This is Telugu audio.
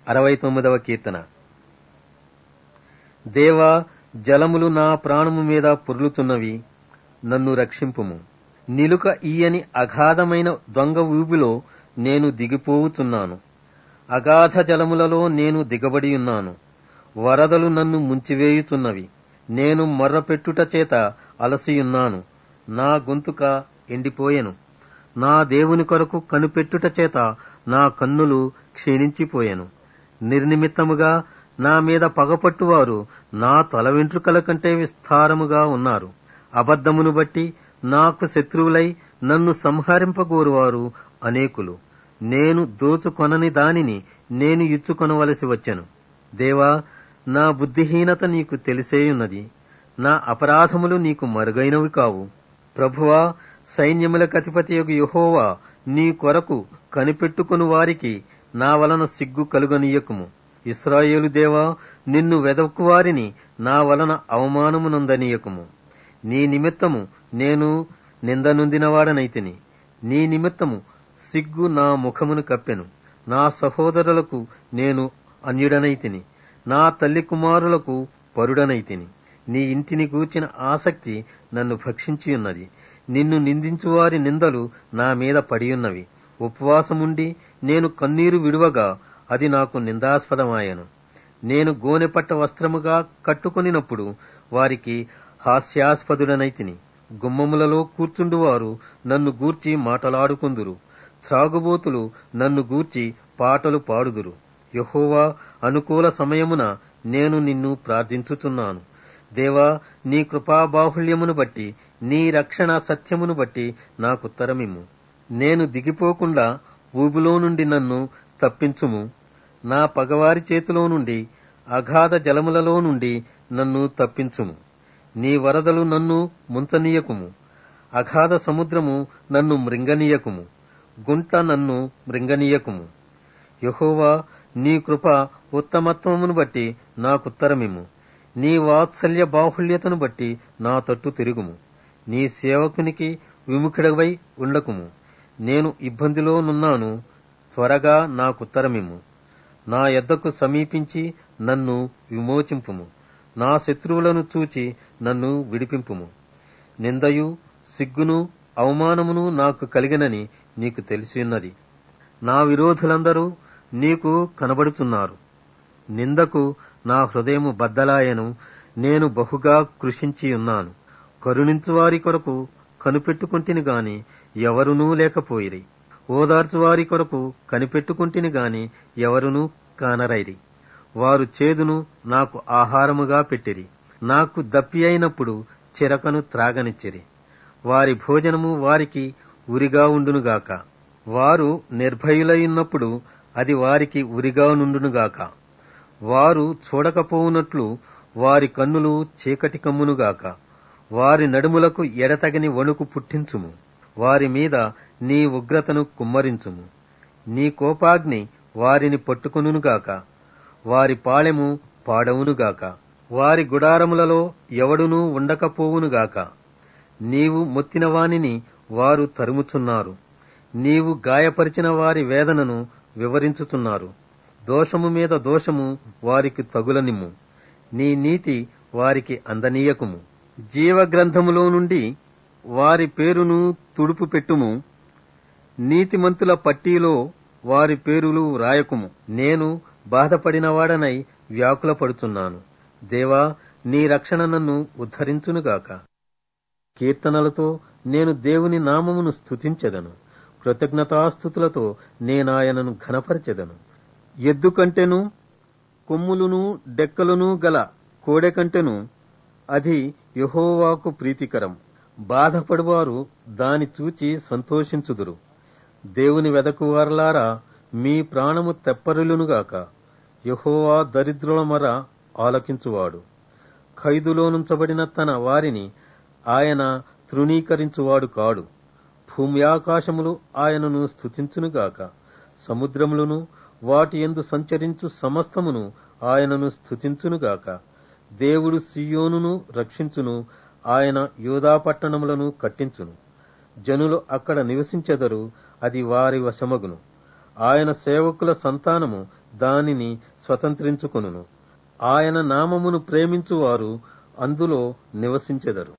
అరవై తొమ్మిదవ కీర్తన దేవా జలములు నా ప్రాణము మీద పొర్లుతున్నవి నన్ను రక్షింపుము నిలుక ఈయని అగాధమైన దొంగ ఊబిలో నేను దిగిపోవుతున్నాను అగాధ జలములలో నేను దిగబడి ఉన్నాను వరదలు నన్ను ముంచివేయుతున్నవి నేను మర్రపెట్టుట చేత అలసియున్నాను నా గొంతుక ఎండిపోయెను నా దేవుని కొరకు కనుపెట్టుట చేత నా కన్నులు క్షీణించిపోయెను నిర్నిమిత్తముగా నా మీద పగపట్టువారు నా తల వెంట్రుకల కంటే విస్తారముగా ఉన్నారు అబద్ధమును బట్టి నాకు శత్రువులై నన్ను సంహరింపగోరువారు అనేకులు నేను దోచుకొనని దానిని నేను ఇచ్చుకొనవలసి వచ్చెను దేవా నా బుద్ధిహీనత నీకు తెలిసేయున్నది నా అపరాధములు నీకు మరుగైనవి కావు ప్రభువా సైన్యములకు అధిపతి యొక్క యహోవా నీ కొరకు కనిపెట్టుకుని వారికి నా వలన సిగ్గు కలుగనీయకుము ఇస్రాయేలు దేవా నిన్ను వెదకువారిని నా వలన అవమానమునందనీయకుము నీ నిమిత్తము నేను నిందనుందినవాడనైతిని నీ నిమిత్తము సిగ్గు నా ముఖమును కప్పెను నా సహోదరులకు నేను అన్యుడనైతిని నా తల్లి కుమారులకు పరుడనైతిని నీ ఇంటిని గూర్చిన ఆసక్తి నన్ను భక్షించియున్నది నిన్ను నిందించువారి నిందలు నా మీద పడియున్నవి ఉపవాసముండి నేను కన్నీరు విడువగా అది నాకు నిందాస్పదమాయను నేను గోనెపట్ట వస్త్రముగా కట్టుకొనినప్పుడు వారికి హాస్యాస్పదుడనైతిని గుమ్మములలో కూర్చుండువారు నన్ను గూర్చి మాటలాడుకుందురు త్రాగుబోతులు నన్ను గూర్చి పాటలు పాడుదురు యహోవా అనుకూల సమయమున నేను నిన్ను ప్రార్థించుచున్నాను దేవా నీ కృపాబాహుళ్యమును బట్టి నీ రక్షణ సత్యమును బట్టి నాకుత్తరమిమ్ము నేను దిగిపోకుండా ఊబిలో నుండి నన్ను తప్పించుము నా పగవారి చేతిలో నుండి అగాధ జలములలో నుండి నన్ను తప్పించుము నీ వరదలు నన్ను ముంచనీయకుము అగాధ సముద్రము నన్ను మృంగనీయకుము గుంట నన్ను మృంగనీయకుము యహోవా నీ కృప ఉత్తమత్వమును బట్టి నాకుత్తరమిమ్ము నీ వాత్సల్య బాహుళ్యతను బట్టి నా తట్టు తిరుగుము నీ సేవకునికి విముఖుడవై ఉండకుము నేను ఇబ్బందిలో నున్నాను త్వరగా నాకుత్తరమిమ్ము నా ఎద్దకు సమీపించి నన్ను విమోచింపుము నా శత్రువులను చూచి నన్ను విడిపింపుము నిందయు సిగ్గును అవమానమును నాకు కలిగినని నీకు తెలిసిన్నది నా విరోధులందరూ నీకు కనబడుతున్నారు నిందకు నా హృదయము బద్దలాయను నేను బహుగా కృషించి ఉన్నాను కరుణించువారి కొరకు కనిపెట్టుకుంటిని గాని ఎవరునూ లేకపోయిరి ఓదార్చువారి కొరకు కనిపెట్టుకుంటిని గాని ఎవరునూ కానరైరి వారు చేదును నాకు ఆహారముగా పెట్టిరి నాకు దప్పి అయినప్పుడు చిరకను త్రాగనిచ్చిరి వారి భోజనము వారికి ఉరిగా ఉండునుగాక వారు నిర్భయులైనప్పుడు అది వారికి ఉరిగా నుండునుగాక వారు చూడకపోవునట్లు వారి కన్నులు చీకటి కమ్మునుగాక వారి నడుములకు ఎడతగని వణుకు పుట్టించుము వారి మీద నీ ఉగ్రతను కుమ్మరించుము నీ కోపాగ్ని వారిని పట్టుకొనుగాక వారి పాళెము పాడవునుగాక వారి గుడారములలో ఎవడునూ ఉండకపోవునుగాక నీవు మొత్తిన వానిని వారు తరుముచున్నారు నీవు గాయపరిచిన వారి వేదనను వివరించుతున్నారు దోషము మీద దోషము వారికి తగులనిమ్ము నీ నీతి వారికి అందనీయకుము జీవగ్రంథములో నుండి వారి పేరును తుడుపు పెట్టుము నీతిమంతుల పట్టీలో వారి పేరులు రాయకుము నేను బాధపడినవాడనై వ్యాకులపడుతున్నాను దేవా నీ రక్షణ నన్ను ఉద్ధరించునుగాక కీర్తనలతో నేను దేవుని నామమును స్తుతించెదను కృతజ్ఞతాస్థుతులతో నేనాయనను ఘనపరచెదను ఎద్దు కంటెను కొమ్ములును డెక్కలును గల కోడె కంటెను అది యహోవాకు ప్రీతికరం బాధపడువారు దాని చూచి సంతోషించుదురు దేవుని వెదకువారలారా మీ ప్రాణము తెప్పరులునుగాక యహోవా దరిద్రుల మర ఆలకించువాడు ఖైదులోనుంచబడిన తన వారిని ఆయన తృణీకరించువాడు కాడు భూమి ఆకాశములు ఆయనను స్థుతించునుగాక సముద్రములను వాటి ఎందు సంచరించు సమస్తమును ఆయనను స్థుతించునుగాక దేవుడు సియోనును రక్షించును ఆయన యోధా పట్టణములను కట్టించును జనులు అక్కడ నివసించెదరు అది వారి వశమగును ఆయన సేవకుల సంతానము దానిని స్వతంత్రించుకొనును ఆయన నామమును ప్రేమించువారు అందులో నివసించెదరు